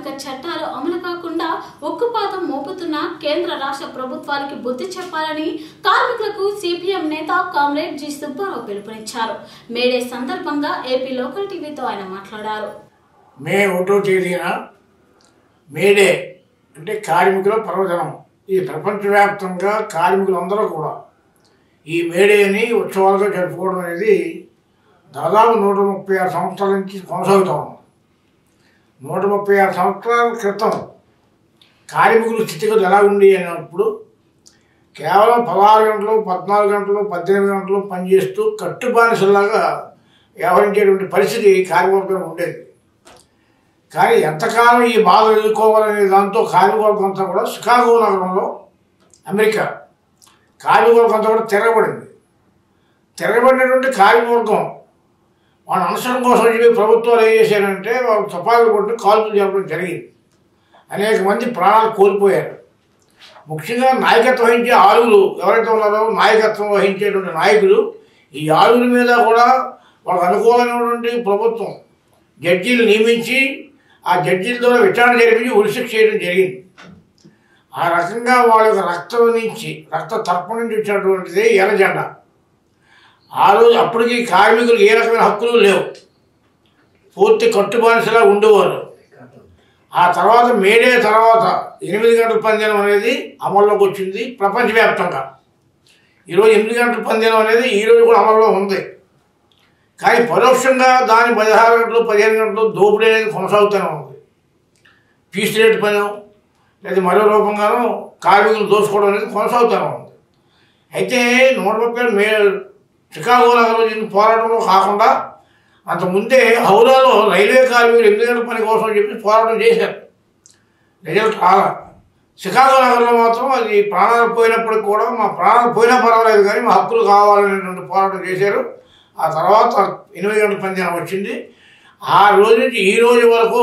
చట్టాలు అమలు కాకుండా ఉక్కుపాతం మోపుతున్న కేంద్ర రాష్ట్ర ప్రభుత్వానికి బుద్ధి చెప్పాలని కార్మికులకు సిపిఎం నేత కామ్రేడ్ జి సుబ్బారావు పిలుపునిచ్చారు మేడే సందర్భంగా ఏపీ లోకల్ టీవీతో ఆయన మాట్లాడారు మే ఒకటో తేదీన మేడే అంటే కార్మికుల పర్వదినం ఇది ప్రపంచవ్యాప్తంగా కార్మికులందరూ కూడా ఈ మేడేని ఉత్సవాలుగా జరుపుకోవడం అనేది దాదాపు నూట ముప్పై ఆరు సంవత్సరాల నుంచి కొనసాగుతా ఉంది నూట ముప్పై ఆరు సంవత్సరాల క్రితం కార్మికుల స్థితిగతులు ఎలా ఉండి అన్నప్పుడు కేవలం పదహారు గంటలు పద్నాలుగు గంటలు పద్దెనిమిది గంటలు పనిచేస్తూ కట్టుబానిసలాగా వ్యవహరించేటువంటి పరిస్థితి కార్మికులకు ఉండేది కానీ ఎంతకాలం ఈ బాధ ఎదుర్కోవాలనే దాంతో కార్మికులకు అంతా కూడా షికాగో నగరంలో అమెరికా కార్మికులకు అంతా కూడా తిరగబడింది తిరగబడినటువంటి కార్మికవర్గం వాళ్ళ అనుసరణ కోసం చెప్పి ప్రభుత్వాలు ఏం చేశారంటే వాళ్ళు తపాలు కొట్టి కాల్పులు జరపడం జరిగింది అనేక మంది ప్రాణాలు కోల్పోయారు ముఖ్యంగా నాయకత్వం వహించే ఆరుగురు ఎవరైతే ఉన్నారో నాయకత్వం వహించేటువంటి నాయకులు ఈ ఆరుగురి మీద కూడా వాళ్ళకు అనుకూలమైనటువంటి ప్రభుత్వం జడ్జీలు నియమించి ఆ జడ్జీల ద్వారా విచారణ జరిపించి ఉరిశిక్ష చేయడం జరిగింది ఆ రకంగా వాళ్ళ యొక్క రక్తం నుంచి రక్త తర్పణ నుంచి వచ్చినటువంటిది ఎర్ర జెండా ఆ రోజు అప్పటికి కార్మికులకు ఏ రకమైన హక్కులు లేవు పూర్తి కట్టుబానిసలా ఉండేవారు ఆ తర్వాత మేడే తర్వాత ఎనిమిది గంటల పందెం అనేది అమల్లోకి వచ్చింది ప్రపంచవ్యాప్తంగా ఈరోజు ఎనిమిది గంటల పందెం అనేది ఈరోజు కూడా అమల్లో ఉంది కానీ పరోక్షంగా దాని పదహారు గంటలు పదిహేను గంటలు దోపిడీ అనేది కొనసాగుతూనే ఉంది పీస్ రేట్ పని లేదా మరో రూపంగానూ కార్మికులు దోచుకోవడం అనేది కొనసాగుతూనే ఉంది అయితే నూట ముప్పై మే చికాగో నగరంలో జరిగిన పోరాటంలో కాకుండా అంతకుముందే హౌరాలో రైల్వే కార్మికులు ఎనిమిది గంటల పని కోసం చెప్పి పోరాటం చేశారు రిజల్ట్ రాలా చికాగో నగరంలో మాత్రం అది ప్రాణాలు పోయినప్పటికి కూడా మా ప్రాణాలు పోయినా పర్వాలేదు కానీ మా హక్కులు కావాలనేటువంటి పోరాటం చేశారు ఆ తర్వాత ఎనిమిది గంటల పందెం వచ్చింది ఆ రోజు నుంచి ఈ రోజు వరకు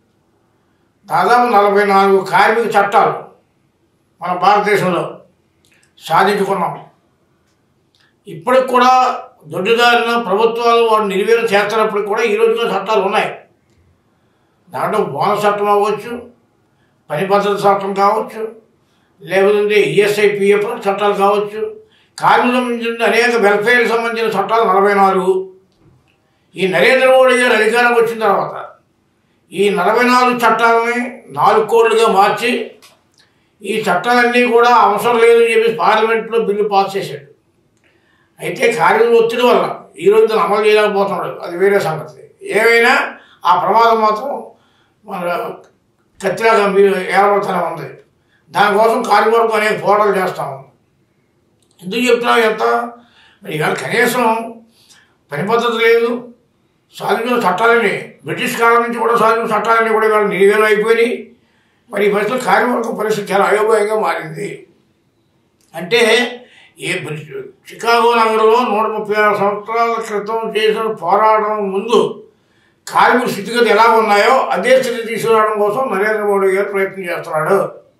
దాదాపు నలభై నాలుగు కార్మిక చట్టాలు మన భారతదేశంలో సాధించుకున్నాం ఇప్పటికి కూడా దొడ్డిదారిన ప్రభుత్వాలు వాడు నిర్వీర్యం చేస్తున్నప్పటికి కూడా ఈ రోజుగా చట్టాలు ఉన్నాయి దాంట్లో బోనస్ చట్టం అవ్వచ్చు పని భద్రత చట్టం కావచ్చు లేకపోతే ఈఎస్ఐ పిఎఫ్ చట్టాలు కావచ్చు కార్మికుల సంబంధించిన అనేక వెల్ఫేర్కి సంబంధించిన చట్టాలు నలభై నాలుగు ఈ నరేంద్ర మోడీ గారు అధికారంకి వచ్చిన తర్వాత ఈ నలభై నాలుగు చట్టాలని నాలుగు కోట్లుగా మార్చి ఈ చట్టాలన్నీ కూడా అవసరం లేదని చెప్పి పార్లమెంట్లో బిల్లు పాస్ చేశాడు అయితే కార్మికుల ఒత్తిడి వల్ల ఈ రోజు దాన్ని అమలు చేయలేకపోతున్నాడు అది వేరే సంగతి ఏమైనా ఆ ప్రమాదం మాత్రం మన కత్తిలాగా ఏర్పడుతూనే ఉంది దానికోసం కార్మికులకు అనేక పోరాటాలు చేస్తా ఉంది ఎందుకు చెప్తున్నావు ఎంత మరి ఇవాళ కనీసం పని పద్ధతి లేదు సాధించిన చట్టాలని బ్రిటిష్ కాలం నుంచి కూడా సాధించిన చట్టాలన్నీ కూడా ఇవాళ నిర్వీర్యం అయిపోయినాయి మరి ఈ పరిస్థితుల్లో కార్మికులకు పరిస్థితి చాలా అయోమయంగా మారింది అంటే ఏ బ్రిటి- చికాగో నగరంలో నూట ముప్పై ఆరు సంవత్సరాల క్రితం చేసిన పోరాటం ముందు కార్మిక స్థితిగతి ఎలా ఉన్నాయో అదే స్థితి తీసుకురావడం కోసం నరేంద్ర మోడీ గారు ప్రయత్నం చేస్తున్నాడు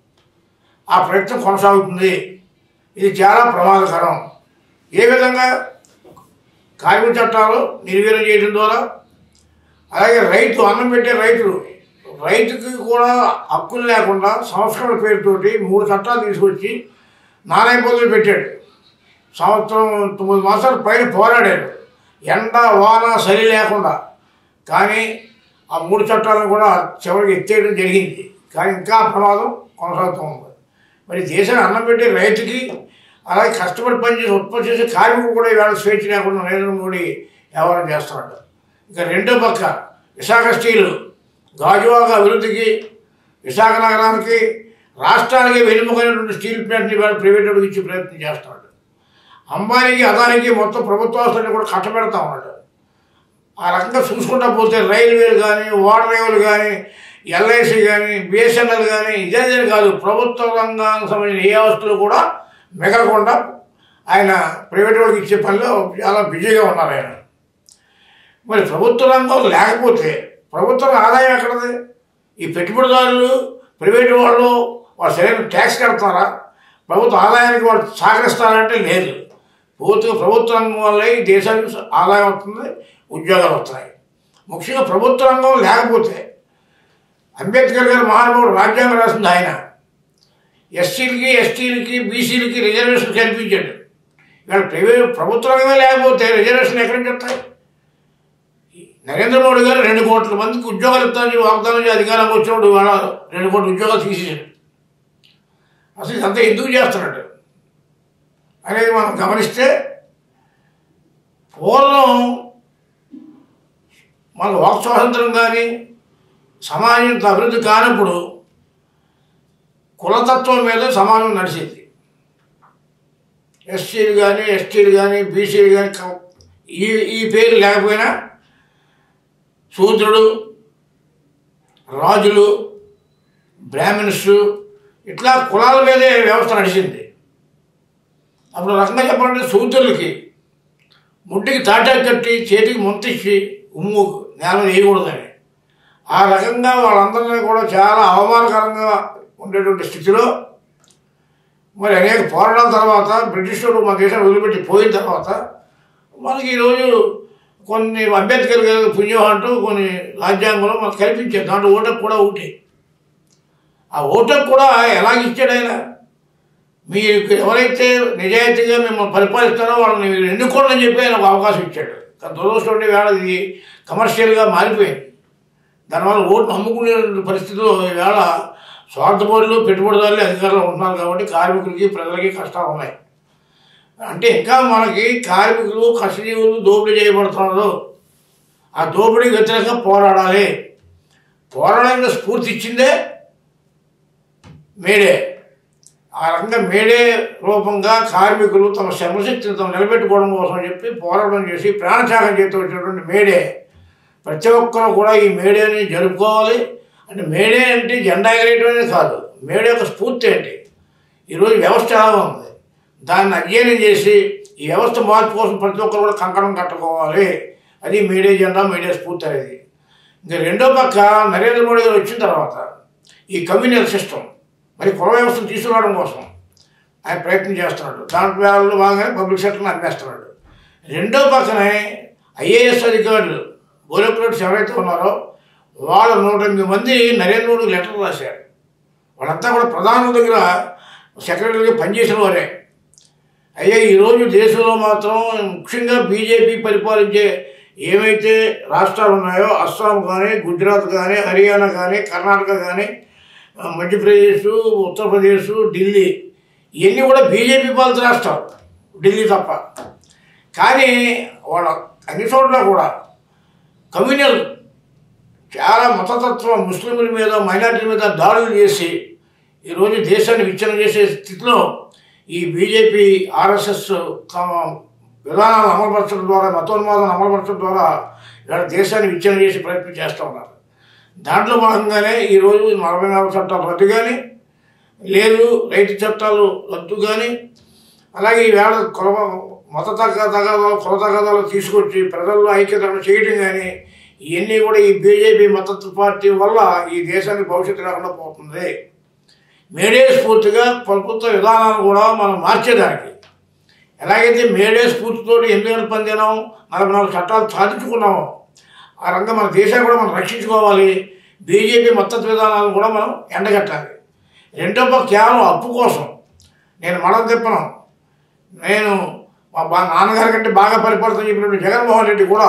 ఆ ప్రయత్నం కొనసాగుతుంది ఇది చాలా ప్రమాదకరం ఏ విధంగా కార్మిక చట్టాలు నిర్వీర్యం చేయడం ద్వారా అలాగే రైతు అన్నం పెట్టే రైతులు రైతుకి కూడా హక్కులు లేకుండా సంస్కరణ పేరుతోటి మూడు చట్టాలు తీసుకొచ్చి నానా ఇబ్బందులు పెట్టాడు సంవత్సరం తొమ్మిది మాసాలు పైన పోరాడాడు ఎండ వాన చలి లేకుండా కానీ ఆ మూడు చట్టాలను కూడా చివరికి ఎత్తేయడం జరిగింది కానీ ఇంకా ప్రమాదం కొనసాగుతూ ఉంది మరి దేశాన్ని అన్నం పెట్టే రైతుకి అలాగే కష్టపడి పనిచేసి ఉత్పత్తి చేసే కార్మికుడు కూడా ఇవాళ స్వేచ్ఛ లేకుండా నరేంద్ర మోడీ వ్యవహారం చేస్తున్నాడు ఇక రెండో పక్క విశాఖ స్టీలు గాజువాక అభివృద్ధికి విశాఖ నగరానికి రాష్ట్రానికి వెనుముకైనటువంటి స్టీల్ ప్లాంట్ని ఇవాళ ప్రైవేట్ ఇచ్చే ప్రయత్నం చేస్తున్నాడు అంబానీకి అదానికి మొత్తం ప్రభుత్వాస్తుల్ని కూడా కట్టబెడతా ఉన్నాడు ఆ రకంగా చూసుకుంటా పోతే రైల్వేలు కానీ వాటర్ రైవులు కానీ ఎల్ఐసి కానీ బిఎస్ఎన్ఎల్ కానీ ఇదే కాదు ప్రభుత్వ రంగానికి సంబంధించిన ఏ వస్తువులు కూడా మిగలకుండా ఆయన ప్రైవేట్ వాళ్ళకి ఇచ్చే పనిలో చాలా బిజీగా ఉన్నారు ఆయన మరి ప్రభుత్వ రంగం లేకపోతే ప్రభుత్వం ఆదాయం ఎక్కడది ఈ పెట్టుబడిదారులు ప్రైవేటు వాళ్ళు వాళ్ళు సరైన ట్యాక్స్ కడతారా ప్రభుత్వ ఆదాయానికి వాళ్ళు సహకరిస్తారంటే లేదు పూర్తిగా ప్రభుత్వ రంగం వల్లే ఈ దేశానికి ఆదాయం వస్తుంది ఉద్యోగాలు వస్తాయి ముఖ్యంగా ప్రభుత్వ రంగం లేకపోతే అంబేద్కర్ గారు మహానుభావుడు రాజ్యాంగం రాసింది ఆయన ఎస్సీలకి ఎస్టీలకి బీసీలకి రిజర్వేషన్ కల్పించాడు ఇవాళ ప్రైవేట్ ప్రభుత్వ రంగమే లేకపోతే రిజర్వేషన్ ఎక్కడి నుంచి వస్తాయి నరేంద్ర మోడీ గారు రెండు కోట్ల మందికి ఉద్యోగాలు ఇస్తానని వాగ్దానం చేసి అధికారంకి వచ్చినప్పుడు ఇవాళ రెండు కోట్ల ఉద్యోగాలు తీసేసాడు అసలు ఇదంతా ఎందుకు చేస్తున్నాడు అనేది మనం గమనిస్తే పూర్వం మన వాక్ స్వాతంత్రం కానీ సమాజం ఇంత అభివృద్ధి కానప్పుడు కులతత్వం మీద సమాజం నడిచింది ఎస్సీలు కానీ ఎస్టీలు కానీ బీసీలు కానీ ఈ ఈ పేరు లేకపోయినా శూద్రుడు రాజులు బ్రాహ్మిన్స్ ఇట్లా కులాల మీదే వ్యవస్థ నడిచింది అప్పుడు రకంగా చెప్పాలంటే శూద్రులకి ముడ్డికి తాటాకు కట్టి చేతికి ముంతిచ్చి ఉమ్ము నేల వేయకూడదని ఆ రకంగా వాళ్ళందరినీ కూడా చాలా అవమానకరంగా ఉండేటువంటి స్థితిలో మరి అనేక పోరాటాల తర్వాత బ్రిటిష్ వారు మన దేశాన్ని వదిలిపెట్టి పోయిన తర్వాత మనకి ఈరోజు కొన్ని అంబేద్కర్ గారి పుణ్యం అంటూ కొన్ని రాజ్యాంగంలో మనకు కల్పించారు దాంట్లో ఓటకు కూడా ఒకటి ఆ ఓటకు కూడా ఎలాగ ఇచ్చాడు ఆయన మీకు ఎవరైతే నిజాయితీగా మిమ్మల్ని పరిపాలిస్తారో వాళ్ళని మీరు ఎన్నుకోండి అని చెప్పి ఆయన ఒక అవకాశం ఇచ్చాడు కానీ దురదృష్టం ఉండే వేళ ఇది కమర్షియల్గా మారిపోయింది దానివల్ల ఓటు నమ్ముకునే పరిస్థితిలో ఈవేళ స్వార్థపరులు పెట్టుబడిదారులు అధికారంలో ఉంటున్నారు కాబట్టి కార్మికులకి ప్రజలకి కష్టాలు ఉన్నాయి అంటే ఇంకా మనకి కార్మికులు కష్టజీవులు దోపిడీ చేయబడుతున్నారు ఆ దోపిడీకి వ్యతిరేకంగా పోరాడాలి పోరాడానికి స్ఫూర్తి ఇచ్చిందే మేడే ఆ రకంగా మేడే రూపంగా కార్మికులు తమ శ్రమశక్తిని తమ నిలబెట్టుకోవడం కోసం చెప్పి పోరాటం చేసి ప్రాణత్యాగం చేస్తూ వచ్చినటువంటి మేడే ప్రతి ఒక్కరూ కూడా ఈ మేడేని జరుపుకోవాలి అంటే మేడే అంటే జెండా ఎగరేయటమే కాదు మేడే యొక్క స్ఫూర్తి ఏంటి ఈరోజు వ్యవస్థ ఎలా ఉంది దాన్ని అధ్యయనం చేసి ఈ వ్యవస్థ మార్పు కోసం ప్రతి ఒక్కరు కూడా కంకణం కట్టుకోవాలి అది మేడే జెండా మేడే స్ఫూర్తి అనేది ఇంకా రెండో పక్క నరేంద్ర మోడీ గారు వచ్చిన తర్వాత ఈ కమ్యూనల్ సిస్టమ్ మరి కుల వ్యవస్థను తీసుకురావడం కోసం ఆయన ప్రయత్నం చేస్తున్నాడు దాంట్లో వాళ్ళు బాగానే పబ్లిక్ సెక్టర్ని అమ్మేస్తున్నాడు రెండో పక్కనే ఐఏఎస్ అధికారులు బ్యూరోక్రాట్స్ ఎవరైతే ఉన్నారో వాళ్ళు నూట ఎనిమిది మంది నరేంద్ర మోడీకి లెటర్ రాశారు వాళ్ళంతా కూడా ప్రధాని దగ్గర సెక్రటరీగా పనిచేసిన వారే అయ్యా ఈరోజు దేశంలో మాత్రం ముఖ్యంగా బీజేపీ పరిపాలించే ఏమైతే రాష్ట్రాలు ఉన్నాయో అస్సాం కానీ గుజరాత్ కానీ హర్యానా కానీ కర్ణాటక కానీ ఆ, మధ్యప్రదేశ్ ఉత్తరప్రదేశ్ ఢిల్లీ ఇవన్నీ కూడా బీజేపీ పాలిత రాష్ట్రాలు ఢిల్లీ తప్ప కానీ వాళ్ళ అన్ని చోట్ల కూడా కమ్యూనల్ చాలా మతతత్వం ముస్లింల మీద మైనార్టీల మీద దాడులు చేసి ఈరోజు దేశాన్ని విచ్ఛిన్నం చేసే స్థితిలో ఈ బీజేపీ ఆర్ఎస్ఎస్ తమ విధానాలను అమలుపరచడం ద్వారా మతోన్మాదాలను అమలుపరచడం ద్వారా ఇవాళ దేశాన్ని విచ్ఛిన్నం చేసే ప్రయత్నం చేస్తూ ఉన్నారు దాంట్లో భాగంగానే ఈరోజు నలభై నాలుగు చట్టాలు రద్దు కానీ లేదు రైతు చట్టాలు రద్దు కానీ అలాగే ఈవేళ కుల మత తగ్గ తగాదాలు కుల తగాదాలు తీసుకొచ్చి ప్రజల్లో ఐక్యతను చేయడం కానీ ఇవన్నీ కూడా ఈ బీజేపీ మద్దతు పార్టీ వల్ల ఈ దేశానికి భవిష్యత్తు లేకుండా పోతుంది మేడే స్ఫూర్తిగా ప్రభుత్వ విధానాలు కూడా మనం మార్చేదానికి ఎలాగైతే మేడే స్ఫూర్తితో ఎన్నికలు పొందినాం నలభై నాలుగు చట్టాలు సాధించుకున్నామో ఆ రంగం మన దేశాన్ని కూడా మనం రక్షించుకోవాలి బీజేపీ మద్దతు విధానాలను కూడా మనం ఎండగట్టాలి రెండో పక్క కేవలం అప్పు కోసం నేను మడం తిప్పను నేను మా బా నాన్నగారి కంటే బాగా పరిపాలన చెప్పినప్పుడు జగన్మోహన్ రెడ్డి కూడా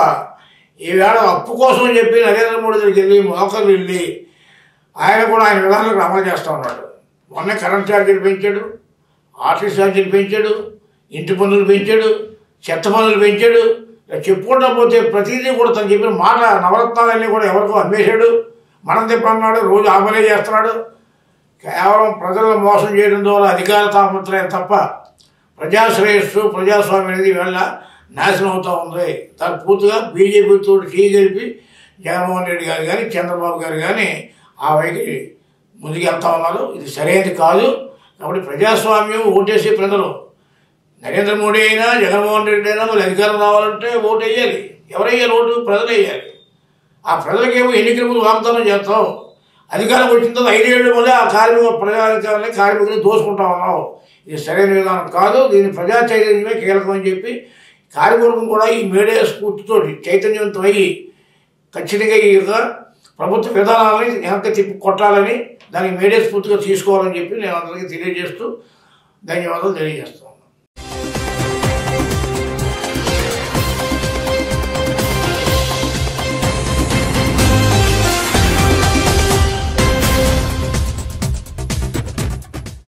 ఈవేళ అప్పు కోసం చెప్పి నరేంద్ర మోడీ దగ్గరికి వెళ్ళి మోకలు వెళ్ళి ఆయన కూడా ఆయన విధానాలకు అమలు చేస్తూ ఉన్నాడు మొన్న కరెంట్ ఛార్జీలు పెంచాడు ఆఫీస్ ఛార్జీలు పెంచాడు ఇంటి పన్నులు పెంచాడు చెత్త పన్నులు పెంచాడు ఇలా చెప్పుకుంటా పోతే ప్రతిదీ కూడా తను చెప్పిన మాట నవరత్నాలన్నీ కూడా ఎవరికో అమ్మేశాడు మనం తిప్పన్నాడు రోజు ఆమలే చేస్తున్నాడు కేవలం ప్రజలను మోసం చేయడం ద్వారా అధికార తాపత్రయం తప్ప ప్రజాశ్రేయస్సు ప్రజాస్వామ్యం అనేది వీళ్ళ నాశనం అవుతూ ఉంది దాన్ని పూర్తిగా బీజేపీతో చేయగలిపి జగన్మోహన్ రెడ్డి గారు కానీ చంద్రబాబు గారు కానీ ఆ వైఖరి ముందుకెళ్తా ఉన్నారు ఇది సరైనది కాదు కాబట్టి ప్రజాస్వామ్యం ఓటేసే ప్రజలు నరేంద్ర మోడీ అయినా జగన్మోహన్ రెడ్డి అయినా మళ్ళీ అధికారం రావాలంటే ఓటు వేయాలి ఎవరయ్యాలి ఓటు ప్రజలు వేయాలి ఆ ప్రజలకేమో ఎన్నికల ముందు వాగ్దానం చేస్తాం అధికారం వచ్చిన తర్వాత ఐదేళ్ళు మళ్ళీ ఆ కార్మిక ప్రజాధికారాన్ని కార్మికులు దోసుకుంటా ఉన్నావు ఇది సరైన విధానం కాదు దీని ప్రజా చైతన్యమే కీలకం అని చెప్పి కార్మికులకు కూడా ఈ మీడియా స్ఫూర్తితో చైతన్యవంతం అయ్యి ఖచ్చితంగా ఈ యొక్క ప్రభుత్వ విధానాలని వెనక్కి తిప్పి కొట్టాలని దానికి మీడియా స్ఫూర్తిగా తీసుకోవాలని చెప్పి నేను అందరికీ తెలియజేస్తూ ధన్యవాదాలు తెలియజేస్తాను